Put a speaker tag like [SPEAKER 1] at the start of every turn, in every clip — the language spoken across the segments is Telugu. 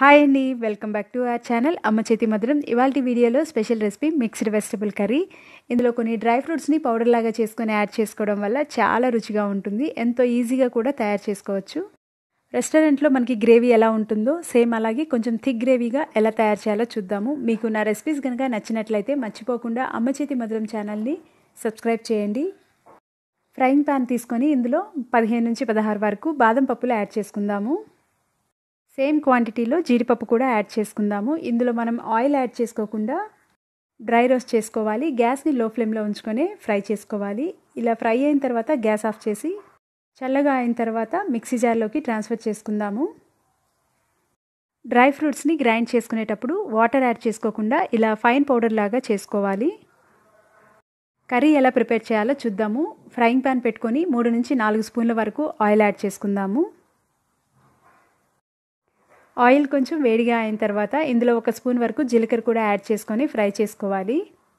[SPEAKER 1] హాయ్ అండి welcome back to our channel అమ్మ చేతి మధురం ఇవాళ వీడియోలో special recipe mixed vegetable curry ఇందులో కొన్ని డ్రై ఫ్రూట్స్ని పౌడర్ లాగా చేసుకొని యాడ్ చేసుకోవడం వల్ల చాలా రుచిగా ఉంటుంది ఎంతో ఈజీగా కూడా తయారు చేసుకోవచ్చు రెస్టారెంట్లో మనకి గ్రేవీ ఎలా ఉంటుందో సేమ్ అలాగే కొంచెం థిక్ గ్రేవీగా ఎలా తయారు చేయాలో చూద్దాము మీకు నా రెసిపీస్ కనుక నచ్చినట్లయితే మర్చిపోకుండా అమ్మ చేతి మధురం ఛానల్ని సబ్స్క్రైబ్ చేయండి ఫ్రైయింగ్ పాన్ తీసుకొని ఇందులో పదిహేను నుంచి పదహారు వరకు బాదం పప్పులు యాడ్ చేసుకుందాము సేమ్ క్వాంటిటీలో జీడిపప్పు కూడా యాడ్ చేసుకుందాము ఇందులో మనం ఆయిల్ యాడ్ చేసుకోకుండా డ్రై రోస్ట్ చేసుకోవాలి గ్యాస్ని లో ఫ్లేమ్లో ఉంచుకొని ఫ్రై చేసుకోవాలి ఇలా ఫ్రై అయిన తర్వాత గ్యాస్ ఆఫ్ చేసి చల్లగా అయిన తర్వాత మిక్సీ జార్లోకి ట్రాన్స్ఫర్ చేసుకుందాము డ్రై ఫ్రూట్స్ని గ్రైండ్ చేసుకునేటప్పుడు వాటర్ యాడ్ చేసుకోకుండా ఇలా ఫైన్ పౌడర్ లాగా చేసుకోవాలి కర్రీ ఎలా ప్రిపేర్ చేయాలో చూద్దాము ఫ్రైయింగ్ ప్యాన్ పెట్టుకొని మూడు నుంచి నాలుగు స్పూన్ల వరకు ఆయిల్ యాడ్ చేసుకుందాము ఆయిల్ కొంచెం వేడిగా అయిన తర్వాత ఇందులో ఒక స్పూన్ వరకు జీలకర్ర కూడా యాడ్ చేసుకొని ఫ్రై చేసుకోవాలి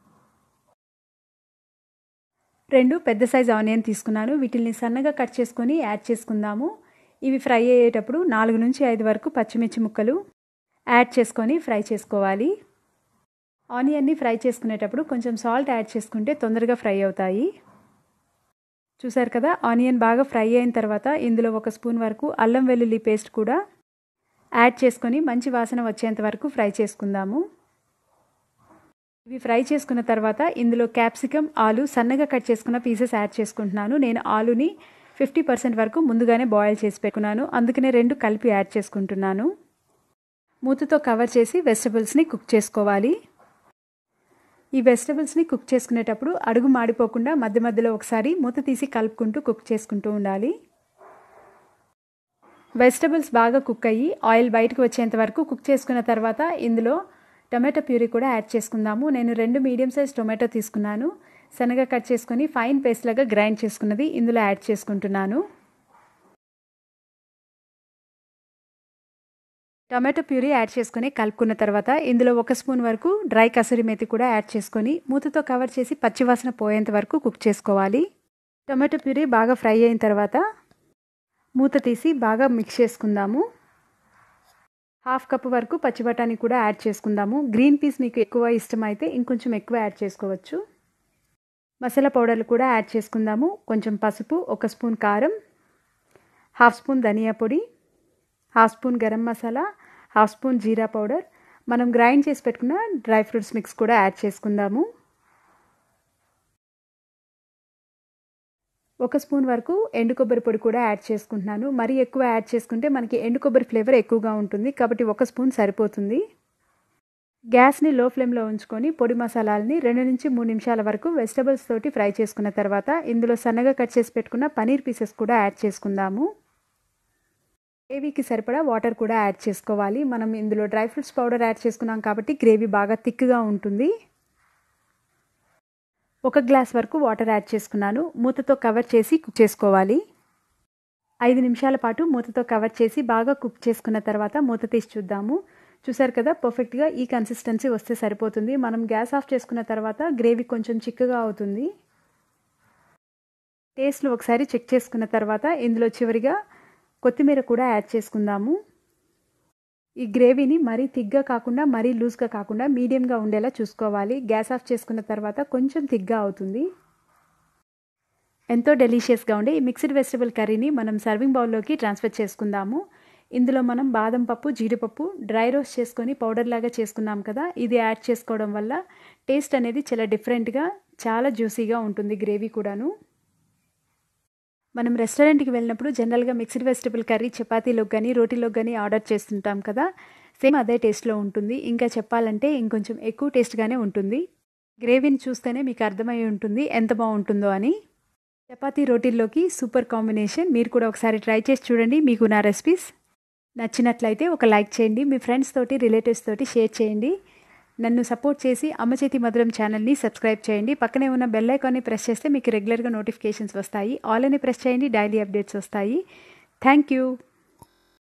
[SPEAKER 1] రెండు పెద్ద సైజ్ ఆనియన్ తీసుకున్నాను వీటిని సన్నగా కట్ చేసుకొని యాడ్ చేసుకుందాము ఇవి ఫ్రై అయ్యేటప్పుడు నాలుగు నుంచి ఐదు వరకు పచ్చిమిర్చి ముక్కలు యాడ్ చేసుకొని ఫ్రై చేసుకోవాలి ఆనియన్ని ఫ్రై చేసుకునేటప్పుడు కొంచెం సాల్ట్ యాడ్ చేసుకుంటే తొందరగా ఫ్రై అవుతాయి చూసారు కదా ఆనియన్ బాగా ఫ్రై అయిన తర్వాత ఇందులో ఒక స్పూన్ వరకు అల్లం వెల్లుల్లి పేస్ట్ కూడా యాడ్ చేసుకొని మంచి వాసన వచ్చేంత వరకు ఫ్రై చేసుకుందాము ఇవి ఫ్రై చేసుకున్న తర్వాత ఇందులో క్యాప్సికమ్ ఆలు సన్నగా కట్ చేసుకున్న పీసెస్ యాడ్ చేసుకుంటున్నాను నేను ఆలుని ఫిఫ్టీ పర్సెంట్ వరకు ముందుగానే బాయిల్ చేసి పెట్టుకున్నాను అందుకనే రెండు కలిపి యాడ్ చేసుకుంటున్నాను మూతతో కవర్ చేసి వెజిటబుల్స్ని కుక్ చేసుకోవాలి ఈ వెజిటబుల్స్ని కుక్ చేసుకునేటప్పుడు అడుగు మాడిపోకుండా మధ్య మధ్యలో ఒకసారి మూత తీసి కలుపుకుంటూ కుక్ చేసుకుంటూ ఉండాలి వెజిటబుల్స్ బాగా కుక్ అయ్యి ఆయిల్ బయటకు వచ్చేంత వరకు కుక్ చేసుకున్న తర్వాత ఇందులో టొమాటో ప్యూరీ కూడా యాడ్ చేసుకుందాము నేను రెండు మీడియం సైజ్ టొమాటో తీసుకున్నాను సన్నగా కట్ చేసుకొని ఫైన్ పేస్ట్ లాగా గ్రైండ్ చేసుకున్నది ఇందులో యాడ్ చేసుకుంటున్నాను టొమాటో ప్యూరీ యాడ్ చేసుకొని కలుపుకున్న తర్వాత ఇందులో ఒక స్పూన్ వరకు డ్రై కసూరి మెతి కూడా యాడ్ చేసుకొని మూతతో కవర్ చేసి పచ్చివాసన పోయేంత వరకు కుక్ చేసుకోవాలి టొమాటో ప్యూరీ బాగా ఫ్రై అయిన తర్వాత మూత తీసి బాగా మిక్స్ చేసుకుందాము హాఫ్ కప్ వరకు పచ్చి బఠానీ కూడా యాడ్ చేసుకుందాము గ్రీన్ పీస్ మీకు ఎక్కువ ఇష్టమైతే ఇంకొంచెం ఎక్కువ యాడ్ చేసుకోవచ్చు మసాలా పౌడర్లు కూడా యాడ్ చేసుకుందాము కొంచెం పసుపు ఒక స్పూన్ కారం హాఫ్ స్పూన్ ధనియా పొడి half spoon garam masala half spoon jeera powder మనం గ్రైండ్ చేసి పెట్టుకున్న డ్రై ఫ్రూట్స్ మిక్స్ కూడా యాడ్ చేసుకుందాము ఒక స్పూన్ వరకు ఎండు కొబ్బరి పొడి కూడా యాడ్ చేసుకుంటున్నాను మరీ ఎక్కువ యాడ్ చేసుకుంటే మనకి ఎండు కొబ్బరి ఫ్లేవర్ ఎక్కువగా ఉంటుంది కాబట్టి ఒక స్పూన్ సరిపోతుంది గ్యాస్ని లో ఫ్లేమ్లో ఉంచుకొని పొడి మసాలాలని రెండు నుంచి మూడు నిమిషాల వరకు వెజిటబుల్స్ తోటి ఫ్రై చేసుకున్న తర్వాత ఇందులో సన్నగా కట్ చేసి పెట్టుకున్న పనీర్ పీసెస్ కూడా యాడ్ చేసుకుందాము గ్రేవీకి సరిపడా వాటర్ కూడా యాడ్ చేసుకోవాలి మనం ఇందులో డ్రై ఫ్రూట్స్ పౌడర్ యాడ్ చేసుకున్నాం కాబట్టి గ్రేవీ బాగా థిక్గా ఉంటుంది ఒక గ్లాస్ వరకు వాటర్ యాడ్ చేసుకున్నాను మూతతో కవర్ చేసి కుక్ చేసుకోవాలి ఐదు నిమిషాల పాటు మూతతో కవర్ చేసి బాగా కుక్ చేసుకున్న తర్వాత మూత తీసి చూద్దాము చూసారు కదా పర్ఫెక్ట్గా ఈ కన్సిస్టెన్సీ వస్తే సరిపోతుంది మనం గ్యాస్ ఆఫ్ చేసుకున్న తర్వాత గ్రేవీ కొంచెం చిక్కగా అవుతుంది టేస్ట్లో ఒకసారి చెక్ చేసుకున్న తర్వాత ఇందులో చివరిగా కొత్తిమీర కూడా యాడ్ చేసుకుందాము ఈ గ్రేవీని మరీ థిక్గా కాకుండా మరీ లూజ్గా కాకుండా మీడియంగా ఉండేలా చూసుకోవాలి గ్యాస్ ఆఫ్ చేసుకున్న తర్వాత కొంచెం థిక్గా అవుతుంది ఎంతో డెలిషియస్గా ఉండే ఈ మిక్స్డ్ వెజిటబుల్ కర్రీని మనం సర్వింగ్ బౌల్లోకి ట్రాన్స్ఫర్ చేసుకుందాము ఇందులో మనం బాదం పప్పు జీడిపప్పు డ్రై రోస్ట్ చేసుకొని పౌడర్ లాగా చేసుకున్నాం కదా ఇది యాడ్ చేసుకోవడం వల్ల టేస్ట్ అనేది చాలా డిఫరెంట్గా చాలా జ్యూసీగా ఉంటుంది గ్రేవీ కూడాను మనం రెస్టారెంట్కి వెళ్ళినప్పుడు జనరల్గా మిక్స్డ్ వెజిటబుల్ కర్రీ చపాతీలోకి కానీ రోటీలోకి కానీ ఆర్డర్ చేస్తుంటాం కదా సేమ్ అదే టేస్ట్లో ఉంటుంది ఇంకా చెప్పాలంటే ఇంకొంచెం ఎక్కువ టేస్ట్గానే ఉంటుంది గ్రేవీని చూస్తేనే మీకు అర్థమై ఉంటుంది ఎంత బాగుంటుందో అని చపాతీ రోటీల్లోకి సూపర్ కాంబినేషన్ మీరు కూడా ఒకసారి ట్రై చేసి చూడండి మీకు నా రెసిపీస్ నచ్చినట్లయితే ఒక లైక్ చేయండి మీ ఫ్రెండ్స్ తోటి రిలేటివ్స్ తోటి షేర్ చేయండి నన్ను సపోర్ట్ చేసి అమ్మ చేతి మధురం ఛానల్ని సబ్స్క్రైబ్ చేయండి పక్కనే ఉన్న బెల్ ఐకాన్ని ప్రెస్ చేస్తే మీకు రెగ్యులర్గా నోటిఫికేషన్స్ వస్తాయి ఆల్ అని ప్రెస్ చేయండి డైలీ అప్డేట్స్ వస్తాయి థ్యాంక్ యూ